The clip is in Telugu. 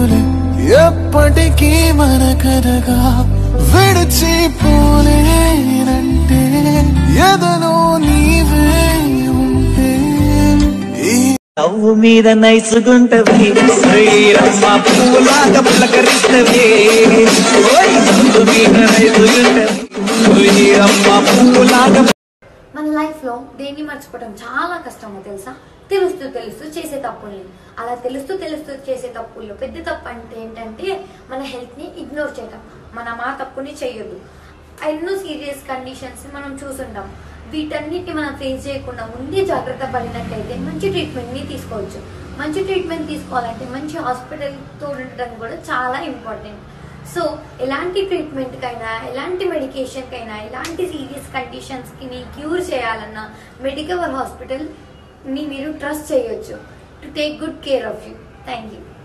తప్పులే ఎప్పటికీ మన కథగా విడిచిపోలేనంటే ఎదలో నీవే ఉంటే ఈ నవ్వు మీద నైసుగుంటవి శ్రీరమ్మ పువ్వులాగా పులకరిస్తవి ఓయ్ నవ్వు మీద నైసుగుంటవి శ్రీరమ్మ పువ్వులాగా మన లైఫ్లో దేన్ని మర్చిపోవడం చాలా కష్టమో తెలుసా తెలుస్తూ తెలుస్తూ చేసే తప్పుల్ని అలా తెలుస్తూ తెలుస్తూ చేసే తప్పుల్లో పెద్ద తప్పు అంటే ఏంటంటే మన హెల్త్ని ఇగ్నోర్ చేయడం మనం ఆ తప్పుని చేయొద్దు ఎన్నో సీరియస్ కండిషన్స్ మనం చూసుంటాం వీటన్నిటిని మనం ఫేస్ చేయకుండా ముందే జాగ్రత్త పడినట్టయితే మంచి ట్రీట్మెంట్ని తీసుకోవచ్చు మంచి ట్రీట్మెంట్ తీసుకోవాలంటే మంచి హాస్పిటల్తో ఉండటం కూడా చాలా ఇంపార్టెంట్ సో ఎలాంటి ట్రీట్మెంట్కైనా ఎలాంటి మెడికేషన్కైనా ఎలాంటి సీరియస్ కండిషన్స్కి ని క్యూర్ చేయాలన్నా మెడికవర్ హాస్పిటల్ని మీరు ట్రస్ట్ చేయొచ్చు to take good care of you thank you